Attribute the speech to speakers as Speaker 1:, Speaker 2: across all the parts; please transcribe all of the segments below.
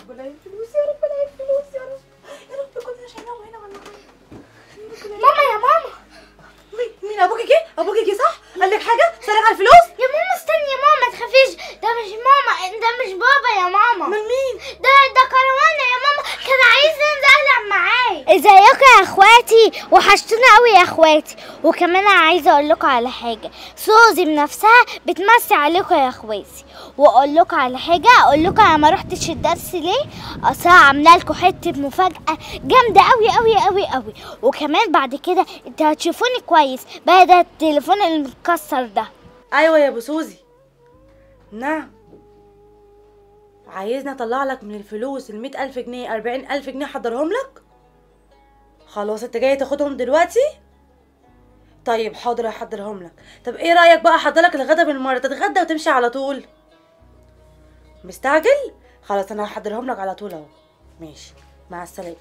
Speaker 1: رب لا الفلوس يا رب لا الفلوس يا رب يا رب كنا شايلهم هنا ولا
Speaker 2: ماما يا ماما
Speaker 1: مين مين ابوكي جه ابوكي جه صح قال لك حاجه سرق على الفلوس
Speaker 2: يا ماما استني يا ماما ما تخافيش ده مش ماما ده مش بابا يا ماما
Speaker 1: من مين
Speaker 2: ده ده كروانة يا ماما كان عايز ينزل العب معايا ازيكم يا اخواتي وحشتونا قوي يا اخواتي وكمان انا عايزه اقول لكم على حاجه سوزي بنفسها بتمسي عليكم يا اخواتي واقول لكم على حاجه اقول لكم انا ما رحتش الدرس ليه اصلا عامله لكم حته مفاجاه جامده قوي قوي قوي قوي وكمان بعد كده انتوا هتشوفوني كويس بعد التليفون المتكسر ده
Speaker 1: ايوه يا ابو سوزي نعم عايزني اطلع لك من الفلوس ال ألف جنيه أربعين ألف جنيه احضرهم لك خلاص انت جاي تاخدهم دلوقتي طيب حاضر احضرهم لك طب ايه رايك بقى احضر لك الغدا بالمره تتغدى وتمشي على طول مستعجل خلاص انا هحضرهم لك على طول اهو ماشي مع السلامه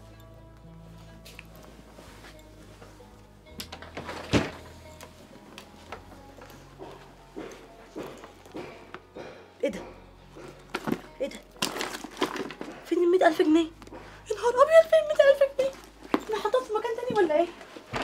Speaker 1: ايه ده ايه ده فين ال ألف جنيه يا نهار ابيض فين ال ألف جنيه انا حاطاهم في مكان تاني ولا ايه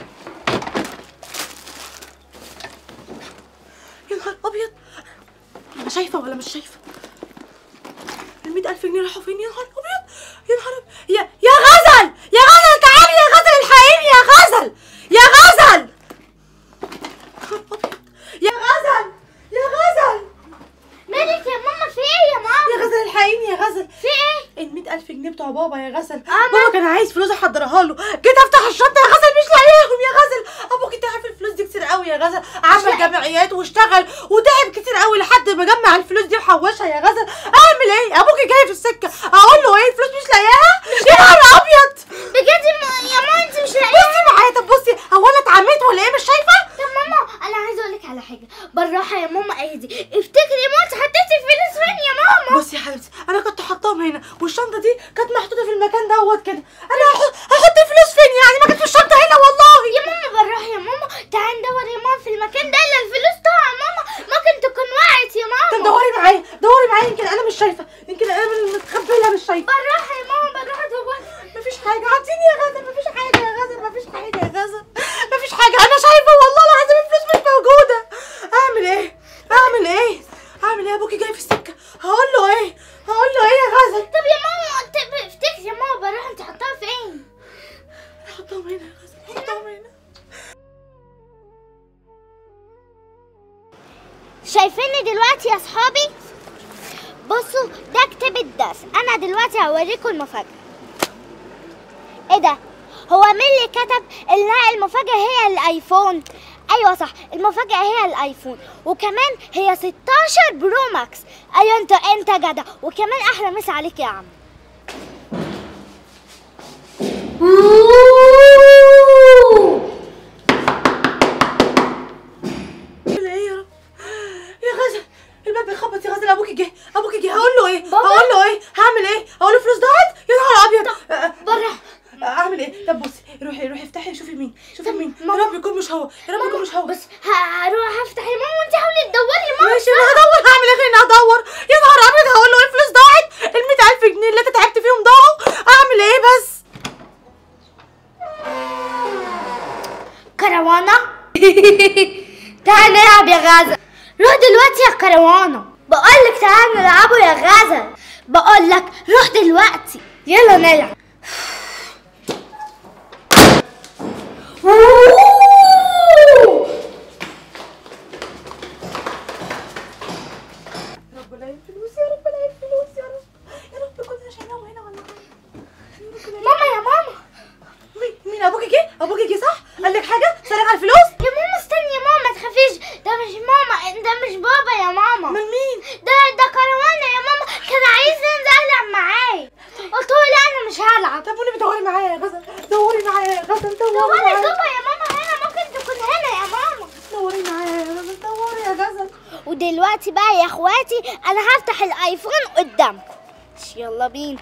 Speaker 1: يا نهار ابيض انا شايفه ولا مش شايفه ال ألف جنيه راحوا فين يا نهار ابيض يا نهار أبيض. يا يا غزل يا غزل تعالي يا غزل الحقيني يا غزل يا غزل يا نهار أبيض. يا غزل يا غزل
Speaker 2: مالك يا ماما في ايه يا ماما
Speaker 1: يا غزل الحقيني يا غزل
Speaker 2: في ايه
Speaker 1: ال ألف جنيه بتوع بابا يا غزل
Speaker 2: أما-
Speaker 1: بابا كان عايز فلوس احضرها له جيت افتح الشنطه يا غزل مش لاقيهم يا غزل ابوك تعب في الفلوس دي كتير قوي يا غزل عمل جمعيات واشتغل وتعب كتير قوي لحد ما جمع الفلوس دي وحوشها يا غزل اعمل ايه ابوك جاي في السكه اقول له ايه الفلوس مش لاقياها يا نهار ابيض
Speaker 2: بجد م- يا ماما انت مش
Speaker 1: بصي
Speaker 2: لاقيها
Speaker 1: معايا طب بصي هو انا اتعميت ولا ايه مش شايفه
Speaker 2: طب ماما انا عايزه اقول لك على حاجه بالراحه يا ماما اهدي افتكري يا ماما انت حطيتي الفلوس فين يا ماما
Speaker 1: بصي يا حبيبتي انا كنت حطاهم هنا والشنطه دي كانت محطوطه في المكان دوت كده انا هحط هحط الفلوس فين يعني ما كانت في الشنطه هنا والله
Speaker 2: يا ماما بالراحه يا ماما تعالي ندور يا ماما في المكان ده الا الفلوس طبعا ماما ممكن تكون وقعت يا
Speaker 1: طب
Speaker 2: ماما
Speaker 1: دوري معايا دوري معايا يمكن انا مش شايفه يمكن انا من متخبيه مش شايفه
Speaker 2: بالراحه يا ماما بالراحه دور
Speaker 1: مفيش حاجه عديني يا غزل مفيش حاجه يا غزل مفيش حاجه يا غزل مفيش حاجه انا شايفه والله العظيم الفلوس مش موجوده اعمل ايه اعمل ايه اعمل ايه ابوكي جاي في السكه هقول له ايه هقول له ايه يا غزل
Speaker 2: طب يا ماما انت افتكري يا ماما بالراحه انت حطاها فين
Speaker 1: حطهم هنا يا غزل حطهم هنا
Speaker 2: شايفيني دلوقتي يا صحابي بصوا ده كتاب الدرس انا دلوقتي هوريكم المفاجاه ايه ده هو مين اللي كتب ان المفاجاه هي الايفون ايوه صح المفاجاه هي الايفون وكمان هي 16 برو ماكس ايوه انت انت جدع وكمان احلى مسا عليك يا عم
Speaker 1: اعمل ايه يا رب يا غزل الباب بيخبط يا غزل ابوكي جه ابوكي جه هقول له ايه
Speaker 2: بابا؟
Speaker 1: هقول له ايه هعمل ايه هقول له فلوس ضاعت يا نهار ابيض آه،
Speaker 2: بره
Speaker 1: اعمل ايه طب بصي روحي روحي افتحي شوفي مين شوفي
Speaker 2: طب
Speaker 1: مين يا
Speaker 2: ماما-
Speaker 1: رب يكون مش هو يا رب يكون مش هو
Speaker 2: بس هروح افتح يا ماما وانت حاولي تدوري يا ماما
Speaker 1: ماشي انا هدور هعمل ايه غير إني هدور يا نهار ابيض هقول له الفلوس ضاعت ال 100000 جنيه اللي انت تعبت فيهم ضاعوا اعمل ايه بس
Speaker 2: كروانة تعال نلعب يا غزل روح دلوقتي يا كروانة بقولك تعال نلعبوا يا غزل بقولك روح دلوقتي يلا نلعب
Speaker 1: يا رب لا الفلوس يا رب لا الفلوس يا رب يا رب كنا شايلهم هنا ولا حاجه
Speaker 2: ماما يا ماما
Speaker 1: مين مين ابوكي جه ابوكي جه صح قال لك حاجه سرق على الفلوس
Speaker 2: يا ماما استني يا ماما ما تخافيش ده مش ماما ده مش بابا يا ماما
Speaker 1: من مين
Speaker 2: ده ده كروانة يا ماما كان عايز ينزل العب معايا قلت له لا انا مش هلعب
Speaker 1: طب قولي دوري معايا يا غزل دوري معايا يا غزل دوري
Speaker 2: هو انا
Speaker 1: معايا
Speaker 2: بابا يا ماما هنا ممكن تكون هنا يا ماما
Speaker 1: دوري معايا يا غزل دوري يا غزل
Speaker 2: ودلوقتي بقى يا اخواتي انا هفتح الايفون قدامكم يلا بينا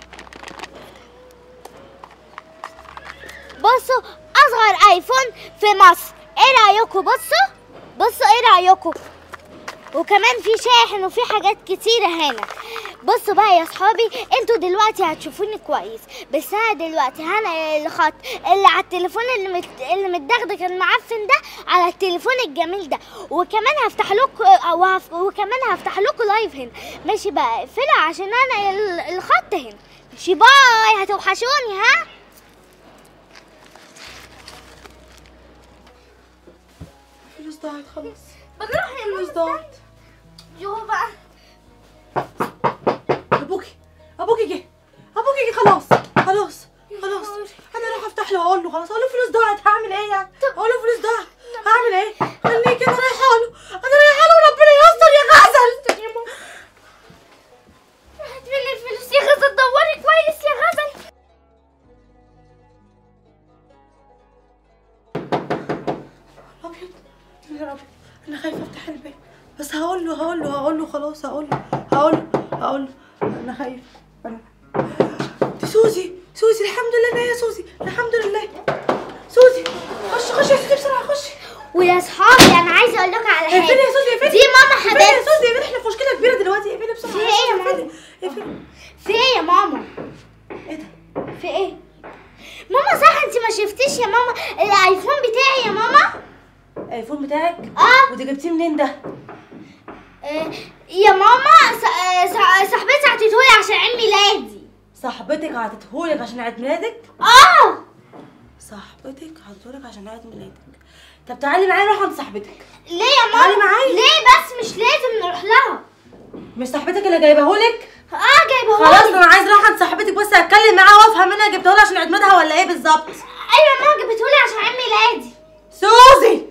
Speaker 2: بصوا اصغر ايفون في مصر ايه رايكم بصوا بصوا ايه رايكم وكمان في شاحن وفي حاجات كتيرة هنا بصوا بقى يا صحابي انتوا دلوقتي هتشوفوني كويس بس انا دلوقتي هنقل الخط اللي على التليفون اللي مت... اللي متدغدغ المعفن ده على التليفون الجميل ده وكمان هفتح لكم وهف... وكمان هفتح لكم لايف هنا ماشي بقى اقفلها عشان انا ال- الخط هنا ماشي باي هتوحشوني ها
Speaker 1: الفلوس ضاعت خلاص
Speaker 2: بروح يا
Speaker 1: الفلوس ضاعت
Speaker 2: جو بقى
Speaker 1: ابوكي ابوكي جه ابوكي جه خلاص خلاص خلاص انا راح افتح له اقول له خلاص اقول له فلوس ضاعت هعمل ايه يعني اقول له فلوس ضاعت هعمل ايه خليكي انا رايحه له انا رايحه له وربنا يستر يا غزل
Speaker 2: يا ماما راحت مني الفلوس يا غزل دوري كويس يا غزل
Speaker 1: ابيض يا رب انا خايفه افتح الباب بس هقول له هقول له هقول له خلاص هقول له هقول له هقول له انا خايفه انا دي سوزي سوزي الحمد لله إن هي سوزي الحمد لله سوزي خش خش يا سوزي بسرعه خش
Speaker 2: ويا صحابي انا عايزه اقول لكم على
Speaker 1: اقفلي
Speaker 2: حاجه
Speaker 1: يا سوزي اقفلي
Speaker 2: دي ماما
Speaker 1: اقفلي يا
Speaker 2: حبيبتي
Speaker 1: سوزي اقفلي احنا في مشكله كبيره دلوقتي اقفلي بسرعه
Speaker 2: في ايه يا
Speaker 1: اقفلي
Speaker 2: ماما؟
Speaker 1: اقفلي
Speaker 2: في ايه يا ماما
Speaker 1: ايه ده
Speaker 2: في ايه ماما صح انت ما شفتيش يا ماما الايفون بتاعي يا ماما
Speaker 1: الايفون بتاعك
Speaker 2: اه
Speaker 1: ودي جبتيه منين ده
Speaker 2: آه، يا ماما س- آه، س- صاحبتي عطيتهولي عشان عيد ميلادي
Speaker 1: صاحبتك عطتهولك عشان عيد ميلادك
Speaker 2: اه
Speaker 1: صاحبتك عطتهولك عشان عيد ميلادك طب تعالي معايا نروح عند صاحبتك
Speaker 2: ليه يا
Speaker 1: تعالي
Speaker 2: ماما
Speaker 1: معايا.
Speaker 2: ليه بس مش لازم نروح لها
Speaker 1: مش صاحبتك اللي جايبهولك
Speaker 2: اه جايبه
Speaker 1: خلاص انا عايز اروح عند صاحبتك بس اتكلم معاها وافهم انا جبتهولها عشان عيد ميلادها ولا ايه بالظبط
Speaker 2: ايوه ماما جابتهولي عشان عيد ميلادي
Speaker 1: سوزي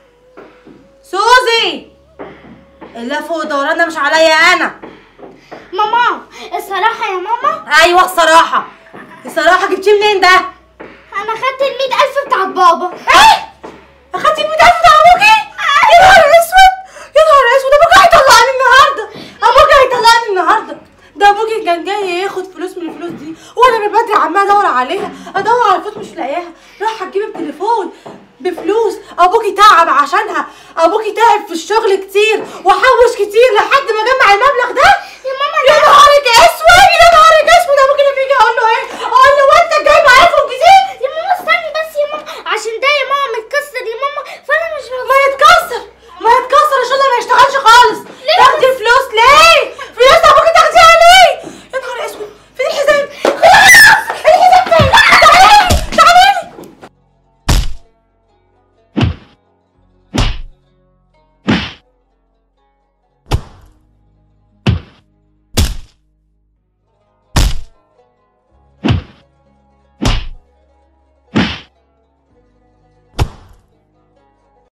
Speaker 1: سوزي اللف والدوران ده مش عليا انا
Speaker 2: ماما الصراحه يا ماما
Speaker 1: ايوه الصراحه الصراحه جبتيه منين ده
Speaker 2: انا خدت ال ألف بتاع بابا
Speaker 1: ايه اخدتي ال 100000 بتاع ابوكي يا نهار اسود يا نهار اسود ابوكي هيطلقني النهارده ابوكي هيطلقني النهارده ده ابوكي كان جاي ياخد فلوس من الفلوس دي وانا من بدري عماله ادور عليها ادور على الفلوس مش لاقياها راح تجيب التليفون بفلوس ابوكي تعب عشانها ابوكي تعب في الشغل كتير وحوش كتير لحد ما جمع المبلغ ده
Speaker 2: يا ماما
Speaker 1: يا نهارك اسود يا نهار